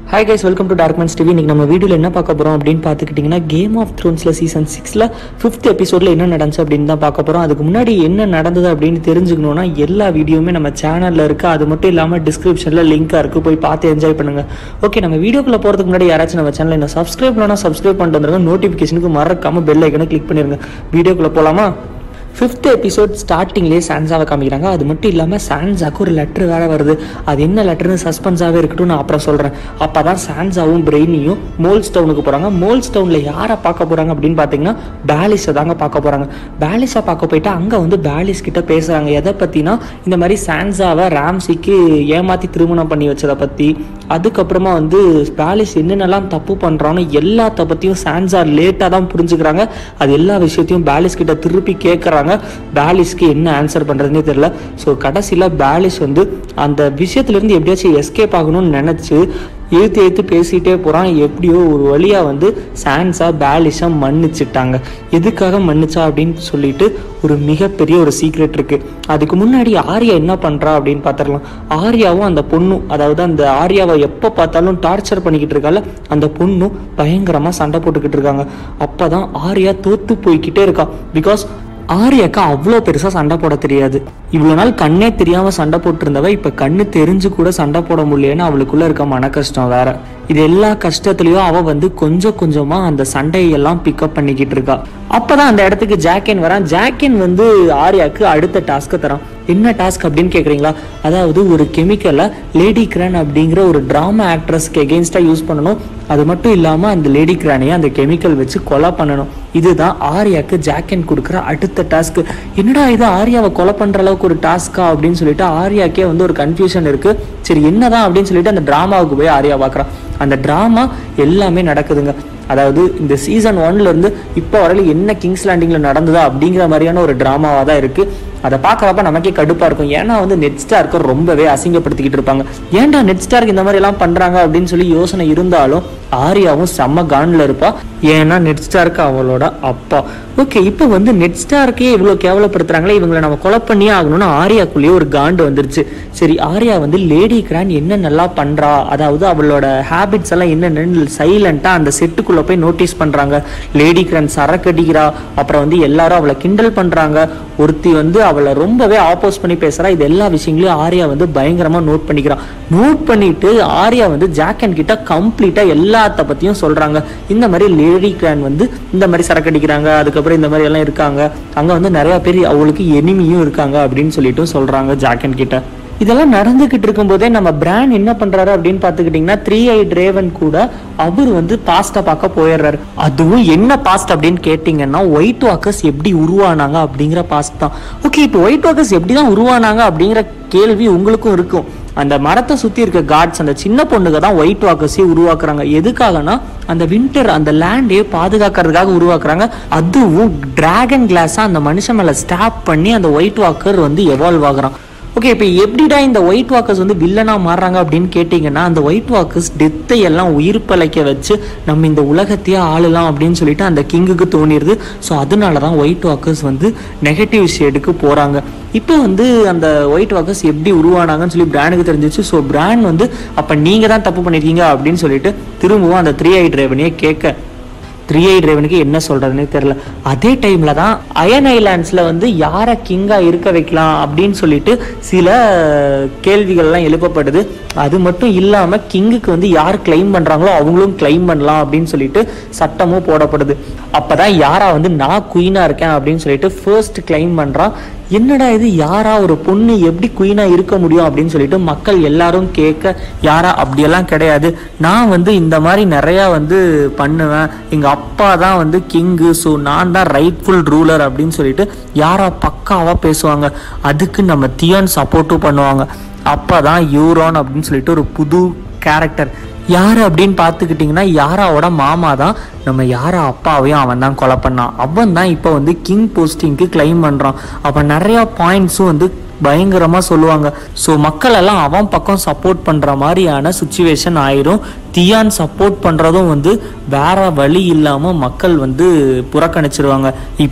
hi guys welcome to Darkmans TV இன்னைக்கு நம்ம வீடியோவில் என்ன பார்க்க போகிறோம் அப்படின்னு பார்த்துக்கிட்டிங்கன்னா கேம் ஆஃப் த்ரோன்ஸில் சீசன் சிக்ஸில் ஃபிஃப்த் எபிசோடில் என்ன நடந்துச்சு அப்படின்னு தான் பார்க்க போகிறோம் அதுக்கு முன்னாடி என்ன நடந்தது அப்படின்னு தெரிஞ்சுக்கணுன்னா எல்லா வீடியோவுமே நம்ம சேனலில் இருக்குது அது மட்டும் இல்லாமல் டிஸ்கிரிப்ஷனில் லிங்காக இருக்குது போய் பார்த்து என்ஜாய் பண்ணுங்கள் ஓகே நம்ம வீடியோக்குள்ளே போகிறதுக்கு முன்னாடி யாராச்சும் நம்ம சேனலை என்ன சப்ஸ்கிரைப் பண்ணால் சப்ஸ்கிரைப் பண்ணிட்டு வந்துருங்க நோட்டிஃபிகேஷனுக்கு மறக்காமல் பெல் ஐக்கனை கிளிக் பண்ணிருங்க வீடியோக்குள்ளே போகலாமா ஃபிஃப்த் எபிசோட் ஸ்டார்டிங்லேயே சான்ஸாவை காமிக்கிறாங்க அது மட்டும் இல்லாமல் சான்ஸாக்கு ஒரு லெட்ரு வேற வருது அது என்ன லெட்டர்னு சஸ்பென்ஸாகவே இருக்கட்டும் நான் அப்புறம் சொல்கிறேன் அப்போ தான் சான்ஸாவும் பிரெயினியும் மோல்ஸ் டவுனுக்கு போகிறாங்க மோல்ஸ் டவுனில் யாரை பார்க்க போகிறாங்க அப்படின்னு பார்த்தீங்கன்னா பேலிஸை தாங்க பார்க்க போகிறாங்க பேலிஸை பார்க்க போயிட்டு அங்கே வந்து பேலிஸ் கிட்ட பேசுகிறாங்க எதை பற்றினா இந்த மாதிரி சான்ஸாவை ராம்சிக்கு ஏமாற்றி திருமணம் பண்ணி வச்சதை பற்றி அதுக்கப்புறமா வந்து பேலிஸ் என்னென்னலாம் தப்பு பண்ணுறான்னு எல்லாத்த பற்றியும் சான்ஸா லேட்டாக தான் புரிஞ்சுக்கிறாங்க அது எல்லா விஷயத்தையும் பேலிஸ் கிட்ட திருப்பி கேட்குறாங்க பேலிஸ்க்கு என்ன ஆன்சர் பண்ணுறதுனே தெரியல ஸோ கடைசியில் பேலிஸ் வந்து அந்த விஷயத்துலேருந்து எப்படியாச்சும் எஸ்கேப் ஆகணும்னு நினச்சி எழுத்து எழுத்து பேசிகிட்டே போகிறான் எப்படியோ ஒரு வழியாக வந்து சான்ஸா பேலிஸை மன்னிச்சிட்டாங்க எதுக்காக மன்னிச்சா அப்படின்னு சொல்லிட்டு ஒரு மிகப்பெரிய ஒரு சீக்ரெட் இருக்குது அதுக்கு முன்னாடி ஆர்யா என்ன பண்ணுறா அப்படின்னு பார்த்துடலாம் ஆர்யாவும் அந்த பொண்ணும் அதாவது அந்த ஆர்யாவை எப்போ பார்த்தாலும் டார்ச்சர் பண்ணிக்கிட்டு இருக்கால அந்த பொண்ணும் பயங்கரமாக சண்டை போட்டுக்கிட்டு இருக்காங்க அப்போ தான் ஆர்யா தோத்து போய்கிட்டே இருக்கா பிகாஸ் ஆர்யாக்கா அவ்வளோ பெருசாக சண்டை போட தெரியாது இவ்வளோ நாள் கண்ணே தெரியாமல் சண்டை போட்டிருந்தவ இப்போ கண்ணு தெரிஞ்சு கூட சண்டை போட முடியலன்னு அவளுக்குள்ள இருக்க மன கஷ்டம் வேற இது எல்லா கஷ்டத்துலயும் அவ வந்து கொஞ்சம் கொஞ்சமா அந்த சண்டையெல்லாம் பிக்கப் பண்ணிக்கிட்டு இருக்கா அப்பதான் அந்த இடத்துக்கு ஜாக்கின் வரான் ஜாக்கின் வந்து ஆர்யாக்கு அடுத்த டாஸ்க்கை தரான் என்ன டாஸ்க் அப்படின்னு கேட்குறீங்களா அதாவது ஒரு கெமிக்கலை லேடி கிரான் அப்படிங்கிற ஒரு ட்ராமா ஆக்ட்ரஸ்க்கு எகெயின்ஸ்டாக யூஸ் பண்ணணும் அது மட்டும் இல்லாமல் அந்த லேடி கிரானையை அந்த கெமிக்கல் வச்சு கொலை பண்ணணும் இதுதான் ஆர்யாக்கு ஜாக்கன் கொடுக்குற அடுத்த டாஸ்க் என்னடா இது ஆர்யாவை கொலை பண்ணுற அளவுக்கு ஒரு டாஸ்கா அப்படின்னு சொல்லிட்டு ஆர்யாக்கே வந்து ஒரு கன்ஃபியூஷன் இருக்கு சரி என்னதான் அப்படின்னு சொல்லிட்டு அந்த ட்ராமாவுக்கு போய் ஆர்யா பார்க்குறான் அந்த ட்ராமா எல்லாமே நடக்குதுங்க அதாவது இந்த சீசன் ஒன்ல இருந்து இப்போ வரையில என்ன கிங்ஸ் லேண்டிங்ல நடந்ததா அப்படிங்கிற மாதிரியான ஒரு டிராமாவா தான் இருக்கு அதை பார்க்கறப்ப நமக்கே கடுப்பா இருக்கும் ஏன்னா வந்து நெட் ஸ்டார்க்கு ரொம்பவே அசிங்கப்படுத்திக்கிட்டு இருப்பாங்க ஏன்டா நெட் ஸ்டார்க்கு இந்த மாதிரி எல்லாம் பண்றாங்க அப்படின்னு சொல்லி யோசனை இருந்தாலும் ஆர்யாவும் செம்ம கான்ல இருப்பா ஏன்னா நெட் ஸ்டார்க்கு அவளோட அப்பா ஓகே இப்போ வந்து நெட் ஸ்டார்க்கே இவ்வளோ கேவலப்படுத்துறாங்களே இவங்களை நம்ம கொலை பண்ணியே ஆகணும்னு ஆர்யாக்குள்ளேயே ஒரு காண்டு வந்துருச்சு சரி ஆர்யா வந்து லேடி கிரான் என்ன நல்லா பண்றா அதாவது அவளோட ஹேபிட்ஸ் எல்லாம் என்னென்னு சைலண்டா அந்த செட்டுக்குள்ள போய் நோட்டீஸ் பண்றாங்க லேடி கிரான் சரக்கடிக்கிறா அப்புறம் வந்து எல்லாரும் அவளை கிண்டல் பண்றாங்க ஒருத்தி வந்து அவளை ரொம்பவே ஆப்போஸ் பண்ணி பேசுறா இது எல்லா விஷயங்களையும் ஆர்யா வந்து பயங்கரமா நோட் பண்ணிக்கிறான் நோட் பண்ணிட்டு ஆர்யா வந்து ஜாக்கன் கிட்ட கம்ப்ளீட்டா எல்லாத்த பத்தியும் சொல்றாங்க இந்த மாதிரி லேடி கிரான் வந்து இந்த மாதிரி சரக்கடிக்கிறாங்க அதுக்கப்புறம் இந்த மாதிரி எல்லாம் இருக்காங்க அங்க வந்து நிறைய பேர் அவளுக்கு எனிமியும் இருக்காங்க அப்படின்னு சொல்லிட்டு சொல்றாங்க ஜாக்கன் கிட்ட இதெல்லாம் நடந்துகிட்டு இருக்கும்போதே நம்ம பிராண்ட் என்ன பண்றாரு அப்படின்னு பாத்துக்கிட்டீங்கன்னா த்ரீ ஐ ரேவன் கூட அவர் வந்து பாஸ்டா பார்க்க போயிடுறாரு அதுவும் என்ன பாஸ்ட் அப்படின்னு கேட்டிங்கன்னா ஒயிட் வாக்கர்ஸ் எப்படி உருவானாங்க அப்படிங்கிற பாஸ்ட் தான் ஓகே இப்போ ஒயிட் வாக்கர்ஸ் எப்படி தான் உருவானாங்க அப்படிங்கிற கேள்வி உங்களுக்கும் இருக்கும் அந்த மரத்தை சுத்தி இருக்க காட்ஸ் அந்த சின்ன பொண்ணுங்க தான் ஒயிட் வாக்கர்ஸே உருவாக்குறாங்க எதுக்காகனா அந்த வின்டர் அந்த லேண்டே பாதுகாக்கிறதுக்காக உருவாக்குறாங்க அதுவும் டிராகன் கிளாஸா அந்த மனுஷன் மேல ஸ்டாப் பண்ணி அந்த ஒயிட் வாக்கர் வந்து எவால்வ் ஆகுறான் ஓகே இப்போ எப்படிடா இந்த ஒயிட் வாக்கர்ஸ் வந்து வில்லனா மாறுறாங்க அப்படின்னு கேட்டிங்கன்னா அந்த ஒயிட் வாக்கர்ஸ் டெத்தை எல்லாம் உயிர் பழைக்க வச்சு நம்ம இந்த உலகத்தையே ஆளலாம் அப்படின்னு சொல்லிட்டு அந்த கிங்குக்கு தோணிடுது ஸோ அதனால தான் ஒயிட் வாக்கர்ஸ் வந்து நெகட்டிவ் ஷேடுக்கு போகிறாங்க இப்போ வந்து அந்த ஒயிட் வாக்கர்ஸ் எப்படி உருவானாங்கன்னு சொல்லி பிராண்டுக்கு தெரிஞ்சிச்சு ஸோ பிராண்ட் வந்து அப்போ நீங்கள் தான் தப்பு பண்ணியிருக்கீங்க அப்படின்னு சொல்லிட்டு திரும்பவும் அந்த த்ரீ ஐ டிரைவனையே கேட்க த்ரீ ஐ டிரைவனுக்கு என்ன சொல்றதுன்னே தெரியல அதே டைம்ல தான் அயன் ஐலாண்ட்ஸ்ல வந்து யாரை கிங்கா இருக்க வைக்கலாம் அப்படின்னு சொல்லிட்டு சில கேள்விகள்லாம் எழுப்பப்படுது அது மட்டும் இல்லாம கிங்குக்கு வந்து யார் கிளைம் பண்றாங்களோ அவங்களும் கிளைம் பண்ணலாம் அப்படின்னு சொல்லிட்டு சட்டமும் போடப்படுது அப்பதான் யாரா வந்து நான் குயினா இருக்கேன் அப்படின்னு சொல்லிட்டு ஃபர்ஸ்ட் கிளைம் பண்றான் என்னடா இது யாரா ஒரு பொண்ணு எப்படி குயினா இருக்க முடியும் அப்படின்னு சொல்லிட்டு மக்கள் எல்லாரும் கேட்க யாரா அப்படியெல்லாம் கிடையாது நான் வந்து இந்த மாதிரி நிறைய வந்து பண்ணுவேன் எங்க அப்பா தான் வந்து கிங்கு ஸோ நான் தான் ரைட்ஃபுல் ரூலர் அப்படின்னு சொல்லிட்டு யாரா பக்காவா பேசுவாங்க அதுக்கு நம்ம தியான் சப்போர்ட்டும் பண்ணுவாங்க அப்பதான் யூரான் அப்படின்னு சொல்லிட்டு ஒரு புது கேரக்டர் யார் அப்படின்னு பார்த்துக்கிட்டிங்கன்னா யாராவோட மாமா தான் நம்ம யாரா அப்பாவையும் அவன் தான் கொலை பண்ணான் அவன் தான் இப்போ வந்து கிங் போஸ்டிங்க்கு கிளைம் பண்ணுறான் அப்போ நிறையா பாயிண்ட்ஸும் வந்து பயங்கரமாக சொல்லுவாங்க ஸோ மக்கள் எல்லாம் அவன் பக்கம் சப்போர்ட் பண்ணுற மாதிரியான சுச்சுவேஷன் ஆயிரும் தியான் சப்போர்ட் பண்ணுறதும் வந்து வேற வழி இல்லாமல் மக்கள் வந்து புறக்கணிச்சிருவாங்க இப்போ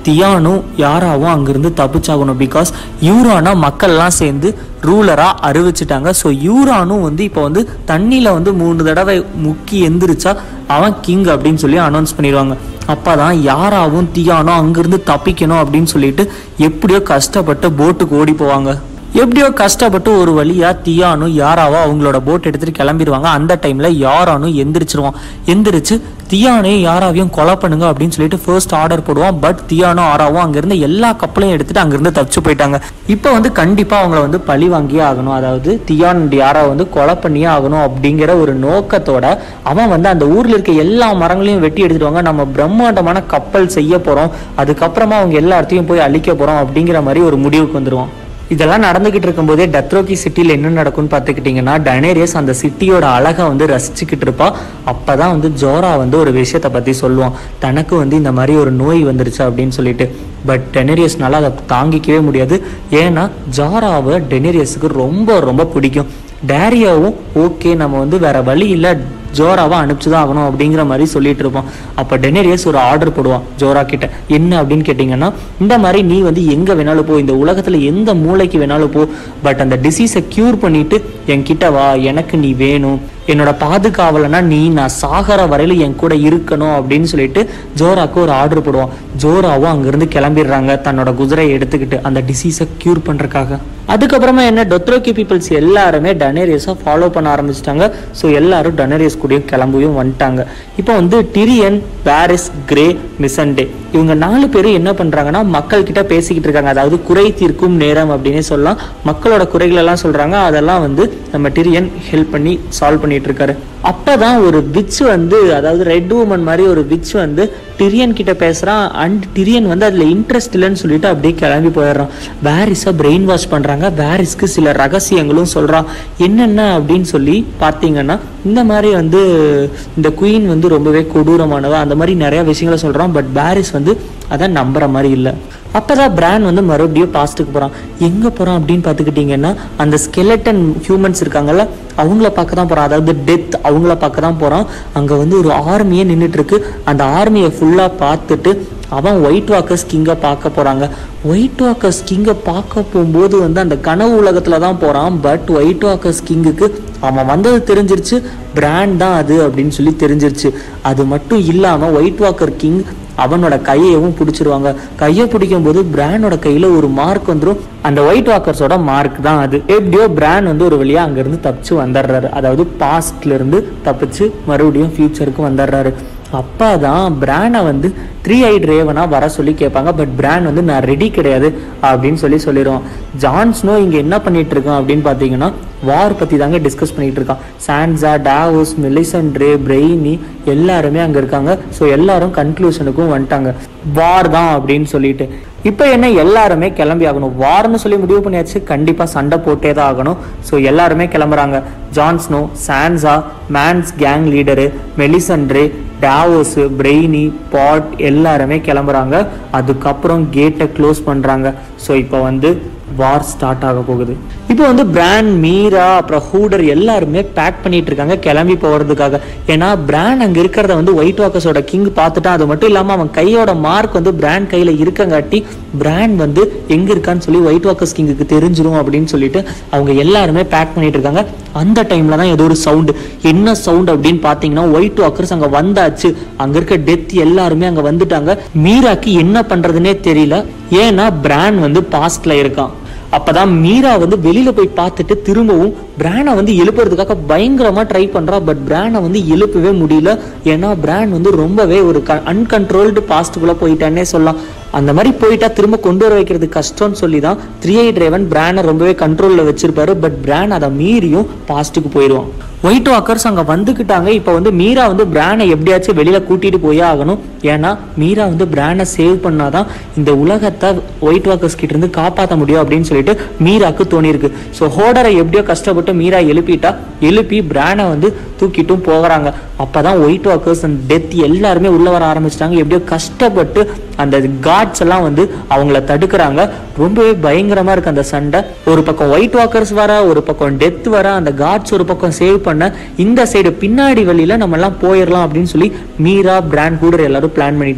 தியானும் யாராவும் அங்கிருந்து தப்பிச்சாகணும் பிகாஸ் யூரானா மக்கள்லாம் சேர்ந்து ரூலராக அறிவிச்சிட்டாங்க ஸோ யூரானும் வந்து இப்போ வந்து தண்ணியில் வந்து மூணு தடவை முக்கி எந்திரிச்சா அவன் கிங் அப்படின்னு சொல்லி அனௌன்ஸ் பண்ணிடுவாங்க அப்பதான் யாராவும் தியானோ அங்கிருந்து தப்பிக்கணும் அப்படின்னு சொல்லிட்டு எப்படியோ கஷ்டப்பட்டு போட்டுக்கு ஓடி போவாங்க எப்படியோ கஷ்டப்பட்டு ஒரு வழியா தியானும் யாராவோ அவங்களோட போட் எடுத்துட்டு கிளம்பிடுவாங்க அந்த டைம்ல யாரானும் எந்திரிச்சிருவான் எந்திரிச்சு தியானையும் யாராவையும் கொலை பண்ணுங்க அப்படின்னு சொல்லிட்டு ஃபர்ஸ்ட் ஆர்டர் போடுவான் பட் தியானும் ஆராவும் அங்கிருந்து எல்லா கப்பலையும் எடுத்துட்டு அங்கிருந்து தப்பிச்சு போயிட்டாங்க இப்போ வந்து கண்டிப்பா அவங்கள வந்து பழி வாங்கியே ஆகணும் அதாவது தியான் and யாரா வந்து கொலை பண்ணியே ஆகணும் அப்படிங்கிற ஒரு நோக்கத்தோட அவன் வந்து அந்த ஊர்ல இருக்க எல்லா மரங்களையும் வெட்டி எடுத்துடுவாங்க நம்ம பிரம்மாண்டமான கப்பல் செய்ய போறோம் அதுக்கப்புறமா அவங்க எல்லா இடத்தையும் போய் அழிக்க போறோம் அப்படிங்கிற மாதிரி ஒரு முடிவுக்கு வந்துருவான் இதெல்லாம் நடந்துகிட்டு இருக்கும்போதே டத்ரோக்கி சிட்டியில் என்ன நடக்கும்னு பார்த்துக்கிட்டிங்கன்னா டனேரியஸ் அந்த சிட்டியோட அழகை வந்து ரசிச்சுக்கிட்டு இருப்பா அப்பதான் வந்து ஜோரா வந்து ஒரு விஷயத்தை பற்றி சொல்லுவான் தனக்கு வந்து இந்த மாதிரி ஒரு நோய் வந்துருச்சு அப்படின்னு சொல்லிட்டு பட் டெனேரியஸ்னால அதை தாங்கிக்கவே முடியாது ஏன்னா ஜாராவை டெனேரியஸுக்கு ரொம்ப ரொம்ப பிடிக்கும் டேரியாவும் ஓகே நம்ம வந்து வேற வழி இல்லை ஜோராவை அனுப்பிச்சு தான் ஆகணும் அப்படிங்கிற மாதிரி சொல்லிட்டு இருப்போம் அப்போ டெனேரியஸ் ஒரு ஆர்டர் போடுவான் ஜோரா கிட்ட என்ன அப்படின்னு கேட்டிங்கன்னா இந்த மாதிரி நீ வந்து எங்கே வேணாலும் போ இந்த உலகத்தில் எந்த மூளைக்கு வேணாலும் போ பட் அந்த டிசீஸை க்யூர் பண்ணிட்டு என்கிட்ட வா எனக்கு நீ வேணும் என்னோட பாதுகாவலனா நீ நான் சாகர வரையில என் கூட இருக்கணும் அப்படின்னு சொல்லிட்டு ஜோராக்கு ஒரு ஆர்டர் போடுவான் ஜோராவும் அங்கிருந்து கிளம்பிடுறாங்க தன்னோட குதிரையை எடுத்துக்கிட்டு அந்த டிசீஸை க்யூர் பண்றதுக்காக அதுக்கப்புறமா என்ன டொத்ரோக்கி பீப்புள்ஸ் எல்லாருமே டனேரியஸை ஃபாலோ பண்ண ஆரம்பிச்சிட்டாங்க ஸோ எல்லாரும் டனேரியஸ் கூடயும் கிளம்பவும் வந்துட்டாங்க இப்போ வந்து டிரியன் பாரிஸ் கிரே மிசண்டே இவங்க நாலு பேரும் என்ன பண்றாங்கன்னா மக்கள் கிட்ட பேசிக்கிட்டு இருக்காங்க அதாவது குறை தீர்க்கும் நேரம் அப்படின்னே சொல்லலாம் மக்களோட குறைகள் எல்லாம் சொல்றாங்க அதெல்லாம் வந்து நம்ம டிரியன் ஹெல்ப் பண்ணி சால்வ் பண்ணிட்டு இருக்காரு அப்பதான் ஒரு விச் வந்து அதாவது ரெட் உமன் மாதிரி ஒரு விச் வந்து டிரியன் கிட்ட பேசுறான் அண்ட் டிரியன் வந்து அதுல இன்ட்ரெஸ்ட் இல்லைன்னு சொல்லிட்டு அப்படியே கிளம்பி போயிடுறான் வாரிஸை பிரெயின் வாஷ் பண்றாங்க வாரிஸ்க்கு சில ரகசியங்களும் சொல்றான் என்னென்ன அப்படின்னு சொல்லி பார்த்தீங்கன்னா இந்த மாதிரி வந்து இந்த குயின் வந்து ரொம்பவே கொடூரமானவ அந்த மாதிரி நிறைய விஷயங்களை சொல்றான் பட் பாரிஸ் வந்து அதை நம்புற மாதிரி இல்லை அப்பதான் பிரான் வந்து மறுபடியும் பாஸ்ட்டுக்கு போறான் எங்க போறான் அப்படின்னு பார்த்துக்கிட்டிங்கன்னா அந்த ஸ்கெலட்டன் ஹியூமன்ஸ் இருக்காங்கல்ல அவங்கள பார்க்க தான் போறான் அதாவது டெத் அவங்கள பார்க்க தான் போறான் அங்க வந்து ஒரு ஆர்மியே நின்றுட்டு இருக்கு அந்த ஆர்மியை ஃபுல்லா பார்த்துட்டு அவன் ஒயிட் வாக்கர்ஸ் கிங்கை பார்க்க போறாங்க ஒயிட் வாக்கர்ஸ் கிங்கை பார்க்க போகும்போது வந்து அந்த கனவு உலகத்துல தான் போறான் பட் ஒயிட் வாக்கர்ஸ் கிங்குக்கு அவன் வந்தது தெரிஞ்சிருச்சு பிராண்ட் தான் அது அப்படின்னு சொல்லி தெரிஞ்சிருச்சு அது மட்டும் இல்லாம ஒயிட் வாக்கர் கிங் அவனோட கையவும் பிடிச்சிருவாங்க கையை பிடிக்கும் போது பிரானோட கையில ஒரு மார்க் வந்துடும் அந்த ஒயிட் வாக்கர்ஸோட மார்க் தான் அது எப்படியோ பிரான் வந்து ஒரு வழியா அங்கிருந்து தப்பிச்சு வந்துடுறாரு அதாவது பாஸ்ட்ல இருந்து தப்பிச்சு மறுபடியும் ஃபியூச்சருக்கு வந்துடுறாரு அப்பா தான் பிரானை வந்து த்ரீ ஐட் ரேவனா வர சொல்லி கேட்பாங்க பட் பிரான் வந்து நான் ரெடி கிடையாது அப்படின்னு சொல்லி சொல்லிடுவான் ஜான்ஸ்னோ இங்க என்ன பண்ணிட்டு இருக்கான் அப்படின்னு பார்த்தீங்கன்னா வார் பத்தி தாங்க டிஸ்கஸ் பண்ணிட்டு இருக்கான் சான்சா டாவோஸ் மெலிசன்ட்ரே பிரெய்னி எல்லாருமே அங்க இருக்காங்க ஸோ எல்லாரும் கன்க்ளூஷனுக்கும் வந்துட்டாங்க வார் தான் அப்படின்னு சொல்லிட்டு இப்போ என்ன எல்லாருமே கிளம்பி ஆகணும் வார்னு சொல்லி முடிவு பண்ணியாச்சு கண்டிப்பா சண்டை போட்டே தான் ஆகணும் ஸோ எல்லாருமே கிளம்புறாங்க Jon Snow Sansa Mance gang leader Melisandre Davos Brienne Pod எல்லாருமே கிளம்புறாங்க அதுக்கப்புறம் கேட்டை க்ளோஸ் பண்றாங்க ஸோ இப்போ வந்து வார் ஸ்டார்ட் ஆக போகுது இப்போ வந்து பிராண்ட் மீரா அப்புறம் ஹூடர் எல்லாருமே பேக் பண்ணிட்டு இருக்காங்க கிளம்பி போகிறதுக்காக ஏன்னா பிராண்ட் அங்கே இருக்கிறத வந்து ஒயிட் வாக்கர்ஸோட கிங் பார்த்துட்டான் அது மட்டும் இல்லாமல் அவன் கையோட மார்க் வந்து பிராண்ட் கையில் இருக்கங்காட்டி பிராண்ட் வந்து எங்கே இருக்கான்னு சொல்லி ஒயிட் வாக்கர்ஸ் கிங்குக்கு தெரிஞ்சிரும் அப்படின்னு சொல்லிட்டு அவங்க எல்லாருமே பேக் பண்ணிட்டு இருக்காங்க அந்த டைம்ல தான் ஏதோ ஒரு சவுண்டு என்ன சவுண்ட் அப்படின்னு பார்த்தீங்கன்னா ஒயிட் வாக்கர்ஸ் அங்கே வந்தாச்சு அங்கே இருக்க டெத் எல்லாருமே அங்கே வந்துட்டாங்க மீராக்கு என்ன பண்றதுனே தெரியல ஏன்னா பிராண்ட் வந்து பாஸ்ட்ல இருக்கான் அப்பதான் மீரா வந்து வெளியில போய் பார்த்துட்டு திரும்பவும் பிரானை வந்து எழுப்புறதுக்காக பயங்கரமா ட்ரை பண்றா பட் பிரானை வந்து எழுப்பவே முடியல ஏன்னா பிராண்ட் வந்து ரொம்பவே ஒரு அன்கன்ட்ரோல்டு பாஸ்ட்டுக்குள்ள போயிட்டான்னே சொல்லலாம் அந்த மாதிரி போயிட்டா திரும்ப கொண்டு வர வைக்கிறது கஷ்டம்னு சொல்லி தான் த்ரீ ஐ டிரைவன் பிரானை ரொம்பவே கண்ட்ரோலில் வச்சிருப்பாரு பட் பிரான் அதை மீறியும் பாஸ்ட்டுக்கு போயிடுவான் ஒயிட் வாக்கர்ஸ் அங்கே வந்துக்கிட்டாங்க இப்போ வந்து மீரா வந்து பிரானை எப்படியாச்சும் வெளியில கூட்டிட்டு போயே ஆகணும் ஏன்னா மீரா வந்து பிரானை சேவ் பண்ணாதான் இந்த உலகத்தை ஒயிட் வாக்கர்ஸ் கிட்ட இருந்து காப்பாற்ற முடியும் அப்படின்னு சொல்லிட்டு மீராக்கு தோணியிருக்கு ஸோ ஹோடரை எப்படியோ கஷ்டப்பட்டு மீரா எழுப்பிட்டா எழுப்பி பிரானை வந்து தூக்கிட்டும் போகிறாங்க அப்பதான் ஒயிட் வாக்கர்ஸ் அண்ட் டெத் எல்லாருமே உள்ள வர ஆரம்பிச்சிட்டாங்க எப்படியோ கஷ்டப்பட்டு அந்த காட்ஸ் எல்லாம் வந்து அவங்கள தடுக்கிறாங்க ரொம்பவே பயங்கரமா இருக்கு அந்த சண்டை ஒரு பக்கம் ஒயிட் வாக்கர்ஸ் வர ஒரு பக்கம் டெத் வர அந்த காட்ஸ் ஒரு பக்கம் சேவ் பண்ண இந்த சைடு பின்னாடி வழியில நம்ம எல்லாம் போயிடலாம் அப்படின்னு சொல்லி மீரா பிராண்ட் கூட எல்லாரும் பிளான் பண்ணிட்டாங்க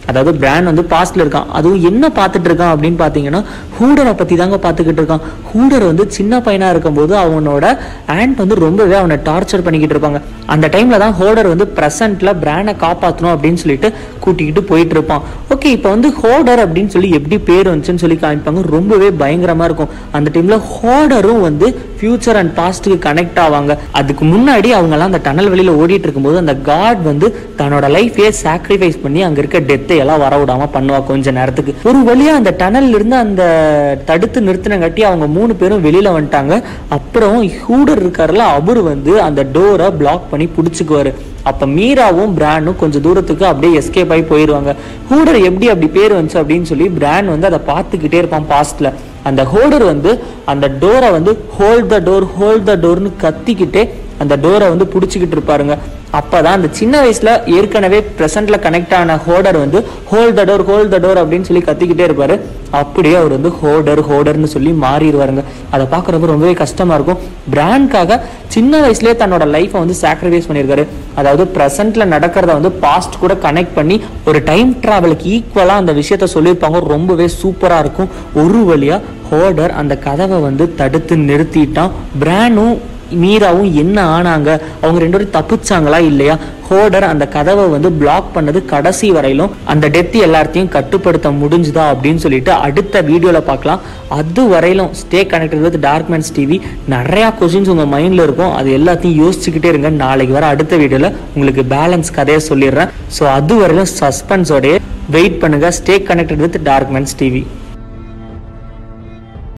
அதாவது பிராண்ட் வந்து பாஸ்ட்ல இருக்கான் அதுவும் என்ன பார்த்துட்டு இருக்கான் அப்படின்னு பார்த்தீங்கன்னா ஹூடரை பத்தி தாங்க பார்த்துக்கிட்டு இருக்கான் ஹூடர் வந்து சின்ன பையனா இருக்கும்போது அவனோட ஆண்ட் வந்து ரொம்பவே அவனை டார்ச்சர் பண்ணிக்கிட்டு இருப்பாங்க அந்த டைம்ல தான் ஹோடர் வந்து பிரசன்ட்ல பிராண்டை காப்பாற்றணும் அப்படின்னு சொல்லிட்டு கூட்டிக்கிட்டு போயிட்டு இருப்பான் ஓகே இப்போ வந்து ஹோடர் அப்படின்னு சொல்லி எப்படி பேர் வந்துச்சுன்னு சொல்லி காமிப்பாங்க ரொம்பவே பயங்கரமா இருக்கும் அந்த டைம்ல ஹோடரும் வந்து ஃபியூச்சர் அண்ட் பாஸ்ட்டுக்கு கனெக்ட் ஆவாங்க அதுக்கு முன்னாடி அவங்கெல்லாம் அந்த டனல் வெளியில ஓடிட்டு இருக்கும்போது அந்த காட் வந்து தன்னோட லைஃபையே சாக்ரிஃபைஸ் பண்ணி அங்க இருக்க டெத்தை எல்லாம் வர விடாம பண்ணுவா கொஞ்ச நேரத்துக்கு ஒரு வழியா அந்த டனல்ல இருந்து அந்த தடுத்து நிறுத்தினங்காட்டி அவங்க மூணு பேரும் வெளியில வந்துட்டாங்க அப்புறம் ஹூடர் இருக்காருல்ல அவரு வந்து அந்த டோரை பிளாக் பண்ணி பிடிச்சிக்குவாரு அப்ப மீராவும் பிராண்டும் கொஞ்சம் தூரத்துக்கு அப்படியே எஸ்கேப் ஆகி போயிருவாங்க ஹூடர் எப்படி அப்படி பேர் வந்துச்சு அப்படின்னு சொல்லி பிராண்ட் வந்து அதை பார்த்துக்கிட்டே இருப்பான் பாஸ்ட்ல அந்த ஹோல்டர் வந்து அந்த டோரை வந்து hold the door hold the டோர்னு கத்திக்கிட்டே அந்த டோரை வந்து பிடிச்சிக்கிட்டு இருப்பாருங்க அப்பதான் அந்த சின்ன வயசுல ஏற்கனவே பிரசன்ட்ல கனெக்ட் ஆன ஹோல்டர் வந்து hold the door hold the door அப்படின்னு சொல்லி கத்திக்கிட்டே இருப்பாரு அப்படியே அவர் வந்து ஹோல்டர் ஹோல்டர்னு சொல்லி மாறிடுவாருங்க அதை பார்க்கறப்ப ரொம்பவே கஷ்டமா இருக்கும் பிராண்ட்காக சின்ன வயசுலயே தன்னோட லைஃப்பை வந்து சாக்ரிஃபைஸ் பண்ணியிருக்காரு அதாவது பிரசன்ட்ல நடக்கிறத வந்து பாஸ்ட் கூட கனெக்ட் பண்ணி ஒரு டைம் டிராவலுக்கு ஈக்குவலா அந்த விஷயத்த சொல்லியிருப்பாங்க ரொம்பவே சூப்பரா இருக்கும் ஒரு வழியா ஹோல்டர் அந்த கதவை வந்து தடுத்து நிறுத்திட்டான் பிராண்டும் மீராவும் என்ன ஆனாங்க அவங்க ரெண்டு பேரும் தப்பிச்சாங்களா இல்லையா ஹோடர் அந்த கதவை வந்து பிளாக் பண்ணது கடைசி வரையிலும் அந்த டெத் எல்லாத்தையும் கட்டுப்படுத்த முடிஞ்சுதா அப்படின்னு சொல்லிட்டு அடுத்த வீடியோல பார்க்கலாம் அது வரையிலும் stay connected with Darkmans TV நிறைய கொஸ்டின்ஸ் உங்க மைண்ட்ல இருக்கும் அது எல்லாத்தையும் யோசிச்சுக்கிட்டே இருங்க நாளைக்கு வர அடுத்த வீடியோல உங்களுக்கு பேலன்ஸ் கதையை சொல்லிடுறேன் ஸோ அது வரையிலும் சஸ்பென்ஸோடய வெயிட் பண்ணுங்க stay connected with Darkmans TV